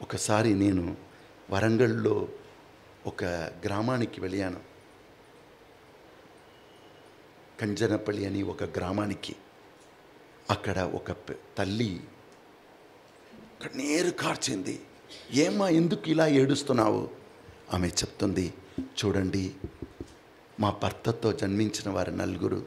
ఒకసారి నేను వరంగల్లో ఒక గ్రామానికి వెళ్ళాను కంజనపల్లి అని ఒక గ్రామానికి అక్కడ ఒక పె- తల్లి కన్నీరు కార్చింది ఏమ్మా ఎందుకు ఇలా ఏడుస్తున్నావు ఆమె చెప్తుంది చూడండి మా భర్తతో జన్మించిన వారు నలుగురు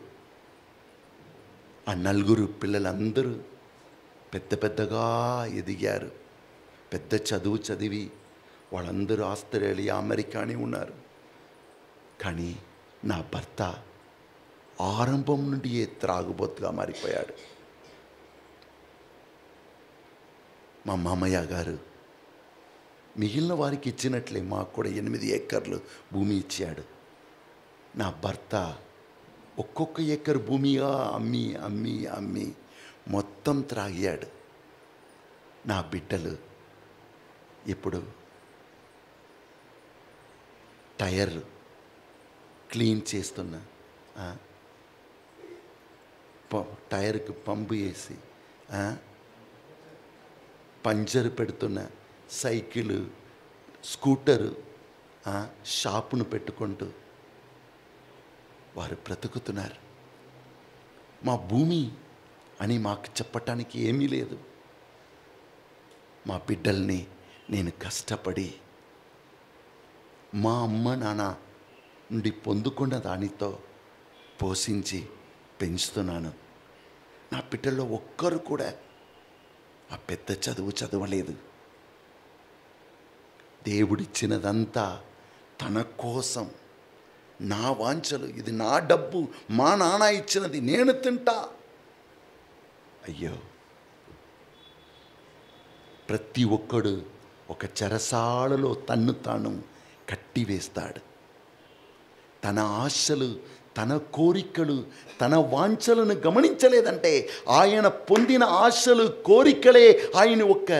ఆ నలుగురు పిల్లలందరూ పెద్ద పెద్దగా ఎదిగారు పెద్ద చదువు చదివి వాళ్ళందరూ ఆస్ట్రేలియా అమెరికానే ఉన్నారు కానీ నా భర్త ఆరంభం నుండి త్రాగుబోతుగా మారిపోయాడు మా మామయ్య గారు మిగిలిన వారికి ఇచ్చినట్లే మాకు కూడా ఎనిమిది ఏకర్లు భూమి ఇచ్చాడు నా భర్త ఒక్కొక్క ఎకర్ భూమిగా అమ్మి అమ్మి అమ్మి మొత్తం త్రాగాడు నా బిడ్డలు ఇప్పుడు టైర్ క్లీన్ చేస్తున్నా ఆ? ప- టైర్కి పంపు వేసి ఆ? పంచర్ పెడుతున్న సైకిల్ స్కూటరు ఆ, షాపును పెట్టుకుంటూ వారు బ్రతుకుతున్నారు మా భూమి అని మాకు చెప్పటానికి ఏమీ లేదు మా బిడ్డల్ని నేను కష్టపడి మా అమ్మ నాన్న నుండి పొందుకున్న దానితో పోషించి పెంచుతున్నాను నా బిడ్డల్లో ఒక్కరు కూడా ఆ పెద్ద చదువు చదవలేదు దేవుడిచ్చినదంతా తన కోసం నా వాంఛలు ఇది నా డబ్బు మా నాన్న ఇచ్చినది నేను తింటా అయ్యో ప్రతి ఒక్కడు ఒక చెరసాలలో తన్ను తాను కట్టివేస్తాడు తన ఆశలు తన కోరికలు తన వాంఛలను గమనించలేదంటే ఆయన పొందిన ఆశలు కోరికలే ఆయన ఒక్క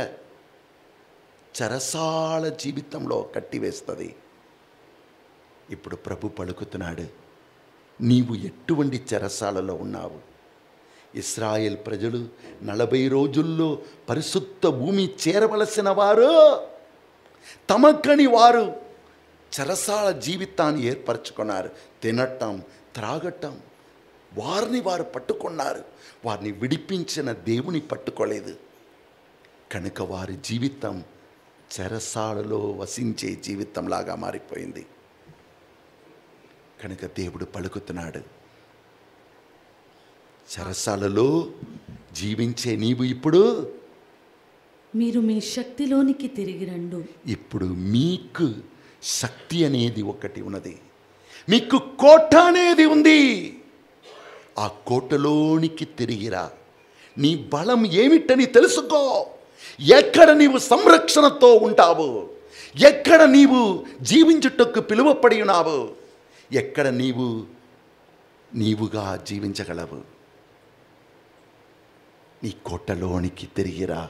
చెరసాల జీవితంలో కట్టివేస్తుంది ఇప్పుడు ప్రభు పలుకుతున్నాడు నీవు ఎటువంటి చెరసాలలో ఉన్నావు ఇస్రాయేల్ ప్రజలు నలభై రోజుల్లో పరిశుద్ధ భూమి చేరవలసిన వారు తమకని వారు చెరసాల జీవితాన్ని ఏర్పరచుకున్నారు తినటం త్రాగటం వారిని వారు పట్టుకున్నారు వారిని విడిపించిన దేవుని పట్టుకోలేదు కనుక వారి జీవితం చెరసాలలో వసించే జీవితంలాగా మారిపోయింది కనుక దేవుడు పలుకుతున్నాడు చెరసాలలో జీవించే నీవు ఇప్పుడు మీరు మీ శక్తిలోనికి తిరిగి రండు ఇప్పుడు మీకు శక్తి అనేది ఒకటి ఉన్నది మీకు కోట అనేది ఉంది ఆ కోటలోనికి తిరిగిరా నీ బలం ఏమిటని తెలుసుకో ఎక్కడ నీవు సంరక్షణతో ఉంటావు ఎక్కడ నీవు జీవించుటకు పిలువపడి ఉన్నావు ఎక్కడ నీవు నీవుగా జీవించగలవు నీ కోటలోనికి తిరిగిరా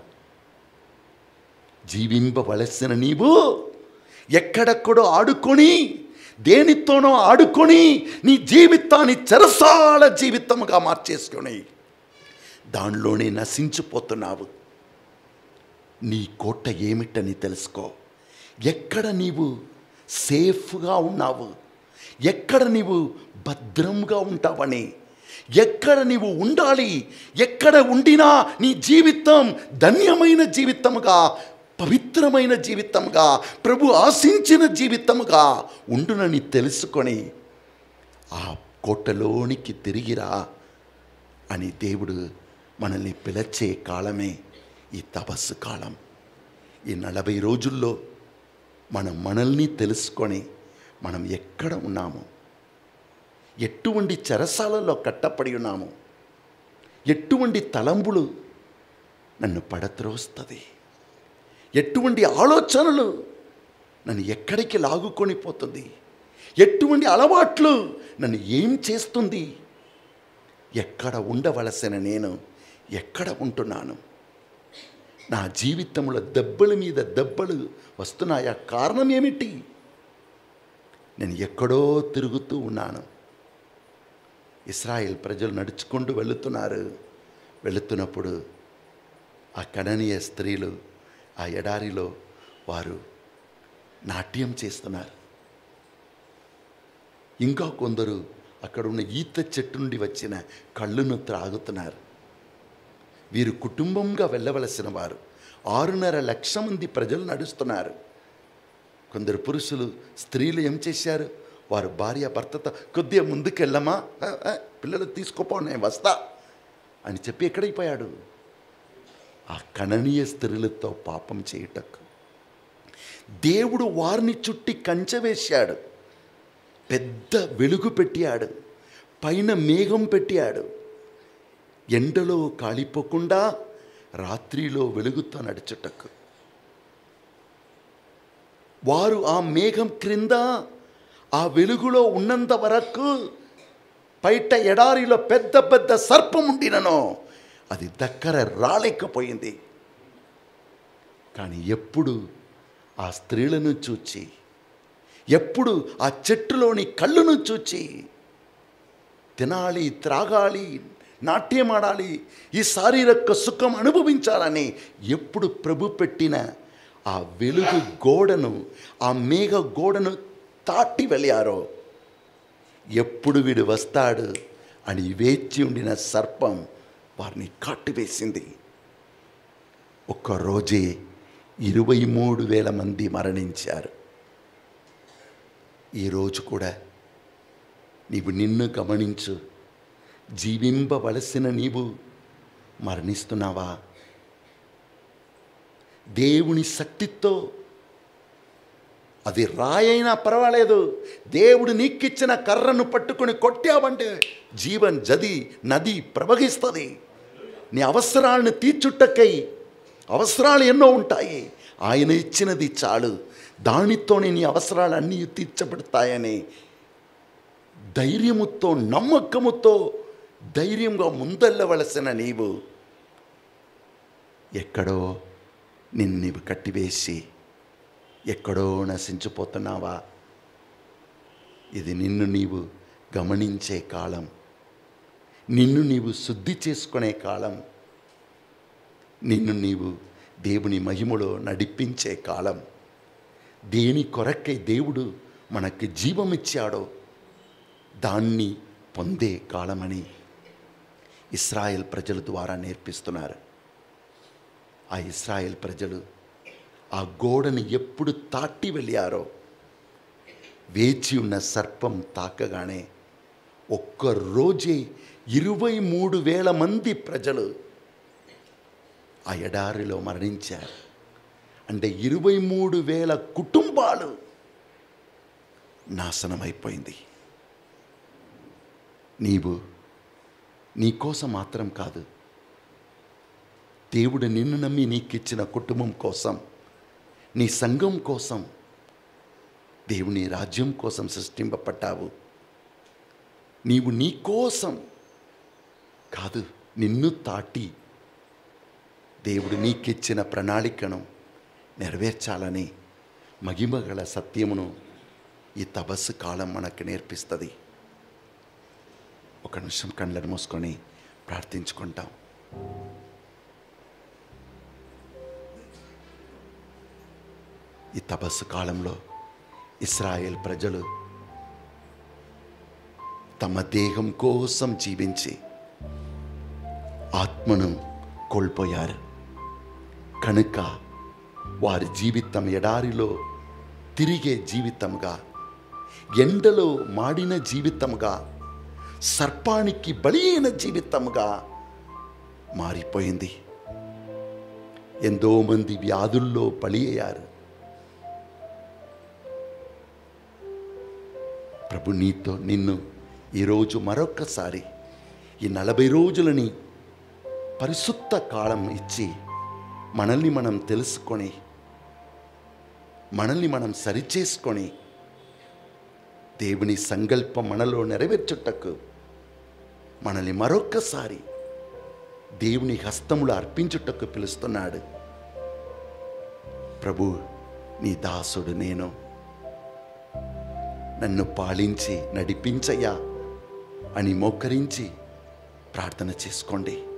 జీవింపవలసిన నీవు ఎక్కడెక్కడో ఆడుకొని దేనితోనో ఆడుకొని నీ జీవితాన్ని చెరసాల జీవితముగా మార్చేసుకొని దానిలోనే నశించిపోతున్నావు నీ కోట ఏమిటని తెలుసుకో ఎక్కడ నీవు సేఫ్గా ఉన్నావు ఎక్కడ నీవు భద్రంగా ఉంటావని ఎక్కడ నీవు ఉండాలి ఎక్కడ ఉండినా నీ జీవితం ధన్యమైన జీవితముగా పవిత్రమైన జీవితంగా ప్రభు ఆశించిన జీవితముగా ఉండునని తెలుసుకొని ఆ కోటలోనికి తిరిగిరా అని దేవుడు మనల్ని పిలచే కాలమే ఈ తపస్సు కాలం ఈ నలభై రోజుల్లో మనం మనల్ని తెలుసుకొని మనం ఎక్కడ ఉన్నాము ఎటువంటి చెరసాలలో కట్టపడి ఉన్నాము ఎటువంటి తలంబులు నన్ను పడత్రోస్తుంది ఎటువంటి ఆలోచనలు నన్ను ఎక్కడికి లాగుకొని పోతుంది ఎటువంటి అలవాట్లు నన్ను ఏం చేస్తుంది ఎక్కడ ఉండవలసిన నేను ఎక్కడ ఉంటున్నాను నా జీవితంలో దెబ్బల మీద దెబ్బలు వస్తున్నాయా కారణం ఏమిటి నేను ఎక్కడో తిరుగుతూ ఉన్నాను ఇస్రాయేల్ ప్రజలు నడుచుకుంటూ వెళుతున్నారు వెళుతున్నప్పుడు ఆ కణనీయ స్త్రీలు ఆ ఎడారిలో వారు నాట్యం చేస్తున్నారు ఇంకా కొందరు అక్కడ ఉన్న ఈత చెట్టు నుండి వచ్చిన కళ్ళును త్రాగుతున్నారు వీరు కుటుంబంగా వెళ్ళవలసిన వారు ఆరున్నర లక్ష మంది ప్రజలు నడుస్తున్నారు కొందరు పురుషులు స్త్రీలు ఏం చేశారు వారు భార్య భర్తతో కొద్దిగా ముందుకెళ్ళమా ఆ, ఆ, పిల్లలు తీసుకోపో నేను వస్తా అని చెప్పి ఎక్కడైపోయాడు ఆ కణనీయ స్త్రీలతో పాపం చేయుటకు దేవుడు వారిని చుట్టి కంచె వేశాడు పెద్ద వెలుగు పెట్టాడు పైన మేఘం పెట్టాడు ఎండలో కాలిపోకుండా రాత్రిలో వెలుగుతో నడుచుటకు వారు ఆ మేఘం క్రింద ఆ వెలుగులో ఉన్నంత వరకు బయట ఎడారిలో పెద్ద పెద్ద సర్పం ఉండిననో అది దగ్గర రాలేకపోయింది కానీ ఎప్పుడు ఆ స్త్రీలను చూచి ఎప్పుడు ఆ చెట్టులోని కళ్ళును చూచి తినాలి త్రాగాలి నాట్యమాడాలి ఈ శారీరక సుఖం అనుభవించాలని ఎప్పుడు ప్రభు పెట్టిన ఆ వెలుగు గోడను ఆ మేఘ గోడను దాటి వెళ్ళారో ఎప్పుడు వీడు వస్తాడు అని వేచి ఉండిన సర్పం వారిని కాటివేసింది ఒక్క రోజే ఇరవై మూడు వేల మంది మరణించారు ఈరోజు కూడా నీవు నిన్ను గమనించు జీవింపవలసిన నీవు మరణిస్తున్నావా దేవుని శక్తితో అది రాయైనా పర్వాలేదు దేవుడు నీకిచ్చిన కర్రను పట్టుకొని కొట్టావంటే జీవన్ జది నది ప్రవహిస్తుంది నీ అవసరాలను తీర్చుట్టకై అవసరాలు ఎన్నో ఉంటాయి ఆయన ఇచ్చినది చాలు దానితోనే నీ అవసరాలన్నీ తీర్చబడతాయని ధైర్యముతో నమ్మకముతో ధైర్యంగా ముందెళ్ళవలసిన నీవు ఎక్కడో నిన్ను నీవు కట్టివేసి ఎక్కడో నశించిపోతున్నావా ఇది నిన్ను నీవు గమనించే కాలం నిన్ను నీవు శుద్ధి చేసుకునే కాలం నిన్ను నీవు దేవుని మహిమలో నడిపించే కాలం దేని కొరకై దేవుడు మనకి జీవమిచ్చాడో దాన్ని పొందే కాలమని ఇస్రాయేల్ ప్రజల ద్వారా నేర్పిస్తున్నారు ఆ ఇస్రాయేల్ ప్రజలు ఆ గోడని ఎప్పుడు తాటి వెళ్ళారో వేచి ఉన్న సర్పం తాకగానే ఒక్క రోజే ఇరవై మూడు వేల మంది ప్రజలు ఆ ఎడారిలో మరణించారు అంటే ఇరవై మూడు వేల కుటుంబాలు నాశనమైపోయింది నీవు నీ కోసం మాత్రం కాదు దేవుడు నిన్ను నమ్మి నీకిచ్చిన కుటుంబం కోసం నీ సంఘం కోసం దేవుని రాజ్యం కోసం సృష్టింపబడ్డావు నీవు నీ కోసం కాదు నిన్ను తాటి దేవుడు నీకిచ్చిన ప్రణాళికను నెరవేర్చాలని మహిమగల సత్యమును ఈ తపస్సు కాలం మనకు నేర్పిస్తుంది ఒక నిమిషం కళ్ళను మూసుకొని ప్రార్థించుకుంటాం ఈ తపస్సు కాలంలో ఇస్రాయేల్ ప్రజలు తమ దేహం కోసం జీవించి ఆత్మను కోల్పోయారు కనుక వారి జీవితం ఎడారిలో తిరిగే జీవితంగా ఎండలో మాడిన జీవితంగా సర్పానికి బలి అయిన జీవితంగా మారిపోయింది ఎంతో మంది వ్యాధుల్లో బలి అయ్యారు ప్రభు నీతో నిన్ను ఈరోజు మరొక్కసారి ఈ నలభై రోజులని పరిశుద్ధ కాలం ఇచ్చి మనల్ని మనం తెలుసుకొని మనల్ని మనం సరిచేసుకొని దేవుని సంకల్పం మనలో నెరవేర్చుటకు మనల్ని మరొక్కసారి దేవుని హస్తములు అర్పించుటకు పిలుస్తున్నాడు ప్రభు నీ దాసుడు నేను నన్ను పాలించి నడిపించయ్యా అని మోకరించి ప్రార్థన చేసుకోండి